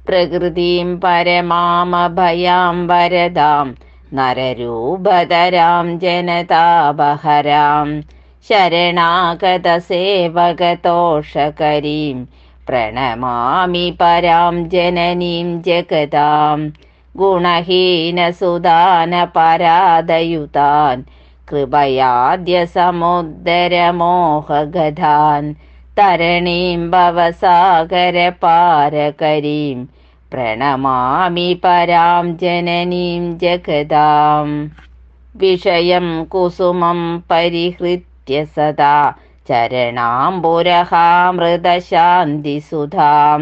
പ്രകൃതിം പരമാമഭയാം വരദാം നരരൂപതരാം ജനതാപഹരാം ശരണാഗത സേവകതോഷകരീം പ്രണമാമി പരാം ജനനീം ജഗതാം ഗുണഹീനസുദാന പരാദയുതാൻ കൃപയാദ്യ സമുദ്രമോഹഗധാൻ തരണീം ഭവസാഗര പാരകരീം പ്രണമാമി പരാം ജനനീം ജഗതാം വിഷയം കുസുമം പരിഹൃത്യ സദാ ചരണാംബുരഹാമൃതശാന്തിസുധാം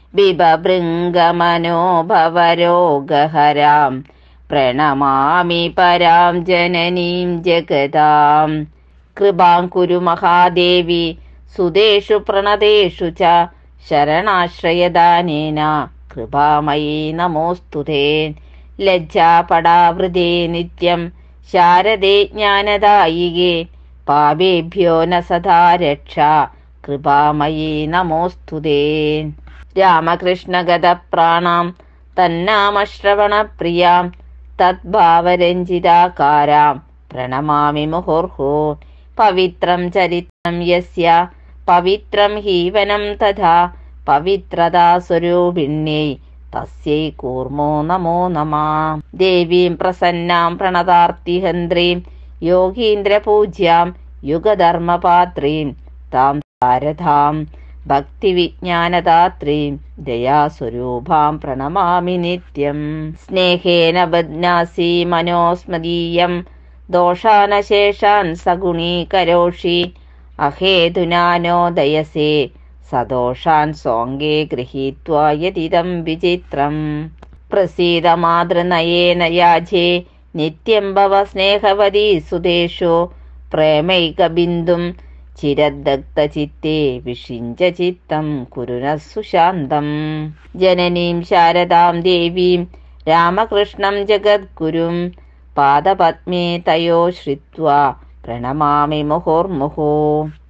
ബിബഭൃംഗമനോഭവരോഗഹരാം പ്രണമാമി പരാം ജനനീം ജഗതാം കൃപാം കുരു മഹാദേവി സുതേഷു പ്രണതേഷു ച ശരണാശ്രയദാനേന കൃപാമയീ നമോസ്തുതേ ലജ്ജാപടാവൃതേ നിത്യം ശാരദേ ജ്ഞാനദായികേ പാപേഭ്യോ ന സദാ രക്ഷ കൃപാമയീ നമോസ്തുതേ രാമകൃഷ്ണഗതപ്രാണാം തന്നാമശ്രവണപ്രിയാം തദ്ഭാവരഞ്ജിതാകാരാം പ്രണമാമി മുഹുർഹു പവിത്രം ചരിത്രം യസ്യ പവിത്രം ഹീവനം തഥാ പവിത്രതാ സ്വരൂപിണ്യൈ തസ്യൈ കൂർമോ നമോ നമാ ദേവീം പ്രസന്നാം പ്രണതാർത്തിഹന്ത്രീം യോഗീന്ദ്രപൂജ്യാം യുഗധർമ്മപാത്രീം താം ശാരദാം ഭക്തിവിജ്ഞാനദാത്രീം ദയാസ്വരൂപാം പ്രണമാമി നിത്യം സ്നേഹേന ബധ്നാസി മനോസ്മദീയം ദോഷാനശേഷാൻ സഗുണീകരോഷി അഹേതുനാനോ ദയസേ സദോഷാൻ സോങ്കേ ഗൃഹീത്വാ യതിദം വിചിത്രം പ്രസീത മാതൃനയേന യാജേ നിത്യം ഭവ സ്നേഹവതി സുതേഷു പ്രേമൈകബിന്ദും ചിരദഗ്ധചിത്തേ വിഷിഞ്ച ചിത്തം കുരുന സുശാന്തം ജനനീം ശാരദാം ദേവീം രാമകൃഷ്ണം ജഗദ്ഗുരും പാദപത്മേ തയോ ശ്രിത്വാ പ്രണമാമി മുഹുർമുഹു